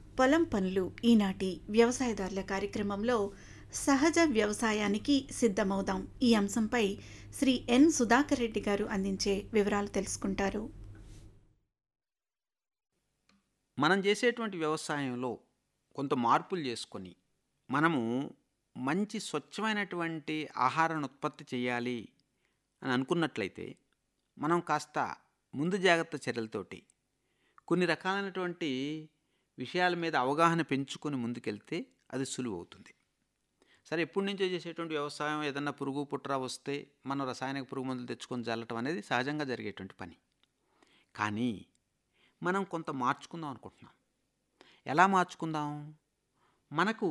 పొలం పనులు ఈనాటి వ్యవసాయదారుల కార్యక్రమంలో సహజ వ్యవసాయానికి సిద్ధమవుదాం ఈ అంశంపై శ్రీ ఎన్ సుధాకర్ రెడ్డి గారు అందించే వివరాలు తెలుసుకుంటారు మనం చేసేటువంటి వ్యవసాయంలో కొంత మార్పులు చేసుకొని మనము మంచి స్వచ్ఛమైనటువంటి ఆహారాన్ని ఉత్పత్తి చేయాలి అని అనుకున్నట్లయితే మనం కాస్త ముందు జాగ్రత్త చర్యలతోటి కొన్ని రకాలైనటువంటి విషయాల మీద అవగాహన పెంచుకొని ముందుకెళ్తే అది సులువు అవుతుంది సరే ఎప్పటి నుంచో చేసేటువంటి వ్యవసాయం ఏదన్నా పురుగు పుట్ర వస్తే మనం రసాయనిక పురుగు మందులు తెచ్చుకొని చల్లటం అనేది సహజంగా జరిగేటువంటి పని కానీ మనం కొంత మార్చుకుందాం అనుకుంటున్నాం ఎలా మార్చుకుందాం మనకు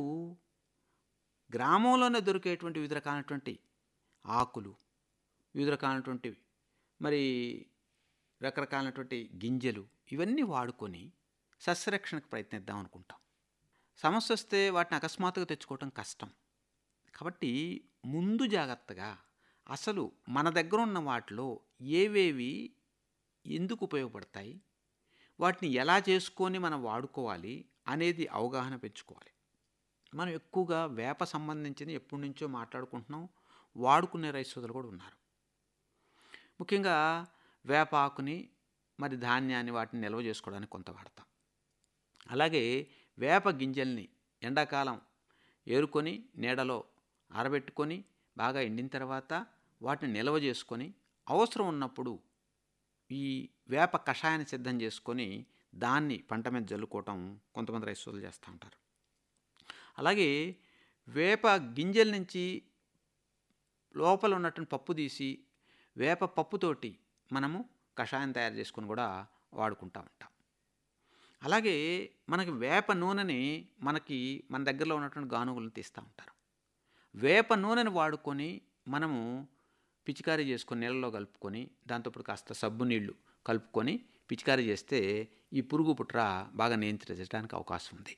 గ్రామంలోనే దొరికేటువంటి వివిధ రకాలైనటువంటి ఆకులు వివిధ రకాలైనటువంటి మరి రకరకాలైనటువంటి గింజలు ఇవన్నీ వాడుకొని సస్యరక్షణకు ప్రయత్నిద్దాం అనుకుంటాం సమస్య వస్తే వాటిని అకస్మాత్తుగా తెచ్చుకోవటం కష్టం కాబట్టి ముందు జాగ్రత్తగా అసలు మన దగ్గర ఉన్న వాటిలో ఏవేవి ఎందుకు ఉపయోగపడతాయి వాటిని ఎలా చేసుకొని మనం వాడుకోవాలి అనేది అవగాహన పెంచుకోవాలి మనం ఎక్కువగా వేప సంబంధించిన ఎప్పటి నుంచో మాట్లాడుకుంటున్నాం వాడుకునే రైతు సోదరులు కూడా ఉన్నారు ముఖ్యంగా వేప ఆకుని మరి ధాన్యాన్ని వాటిని నిల్వ చేసుకోవడానికి కొంత వాడతాం అలాగే వేప గింజల్ని ఎండాకాలం ఏరుకొని నీడలో ఆరబెట్టుకొని బాగా ఎండిన తర్వాత వాటిని నిల్వ చేసుకొని అవసరం ఉన్నప్పుడు ఈ వేప కషాయాన్ని సిద్ధం చేసుకొని దాన్ని పంట మీద జల్లుకోవటం కొంతమంది రైతు సోదరులు చేస్తూ ఉంటారు అలాగే వేప గింజల నుంచి లోపల ఉన్నటువంటి పప్పు తీసి వేప పప్పుతోటి మనము కషాయం తయారు చేసుకొని కూడా వాడుకుంటూ ఉంటాం అలాగే మనకి వేప నూనెని మనకి మన దగ్గరలో ఉన్నటువంటి గానుగులను తీస్తూ ఉంటారు వేప నూనెని వాడుకొని మనము పిచికారీ చేసుకొని నీళ్ళలో కలుపుకొని దాంతోపాటు కాస్త సబ్బు నీళ్లు కలుపుకొని పిచికారీ చేస్తే ఈ పురుగు పుట్ర బాగా నియంత్రించడానికి అవకాశం ఉంది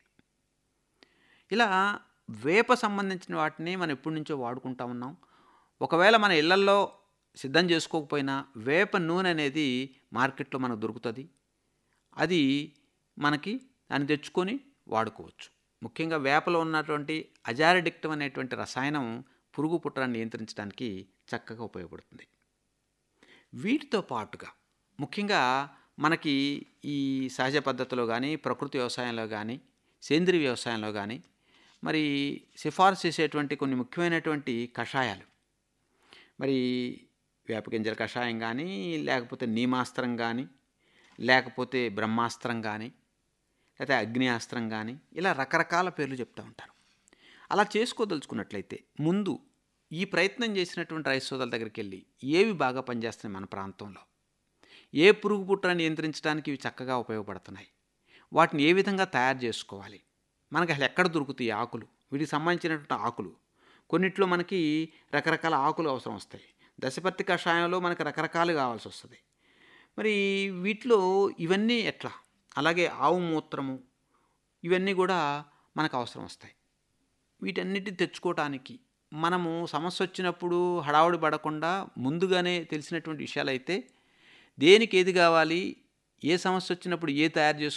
ఇలా వేప సంబంధించిన వాటిని మనం ఎప్పటి నుంచో వాడుకుంటా ఉన్నాం ఒకవేళ మన ఇళ్లల్లో సిద్ధం చేసుకోకపోయినా వేప నూనె అనేది మార్కెట్లో మనకు దొరుకుతుంది అది మనకి దాన్ని తెచ్చుకొని వాడుకోవచ్చు ముఖ్యంగా వేపలో ఉన్నటువంటి అజారడిక్టం అనేటువంటి రసాయనం పురుగు పుట్రాన్ని నియంత్రించడానికి చక్కగా ఉపయోగపడుతుంది వీటితో పాటుగా ముఖ్యంగా మనకి ఈ సహజ పద్ధతిలో కానీ ప్రకృతి వ్యవసాయంలో కానీ సేంద్రీయ వ్యవసాయంలో కానీ మరి సిఫార్సు చేసేటువంటి కొన్ని ముఖ్యమైనటువంటి కషాయాలు మరి వేపగింజల కషాయం కానీ లేకపోతే నీమాస్త్రం కానీ లేకపోతే బ్రహ్మాస్త్రం కానీ లేకపోతే అగ్నియాస్త్రం కానీ ఇలా రకరకాల పేర్లు చెప్తూ ఉంటారు అలా చేసుకోదలుచుకున్నట్లయితే ముందు ఈ ప్రయత్నం చేసినటువంటి రైతు సోదరుల దగ్గరికి వెళ్ళి ఏవి బాగా పనిచేస్తున్నాయి మన ప్రాంతంలో ఏ పురుగు పుట్రని నియంత్రించడానికి ఇవి చక్కగా ఉపయోగపడుతున్నాయి వాటిని ఏ విధంగా తయారు చేసుకోవాలి మనకి అసలు ఎక్కడ దొరుకుతాయి ఆకులు వీటికి సంబంధించినటువంటి ఆకులు కొన్నిట్లో మనకి రకరకాల ఆకులు అవసరం వస్తాయి దశపత్తి కషాయంలో మనకి రకరకాలు కావాల్సి వస్తుంది మరి వీటిలో ఇవన్నీ ఎట్లా అలాగే ఆవు మూత్రము ఇవన్నీ కూడా మనకు అవసరం వస్తాయి వీటన్నిటిని తెచ్చుకోవటానికి మనము సమస్య వచ్చినప్పుడు హడావుడి పడకుండా ముందుగానే తెలిసినటువంటి విషయాలు అయితే దేనికి ఏది కావాలి ఏ సమస్య వచ్చినప్పుడు ఏ తయారు చేసుకోవాలి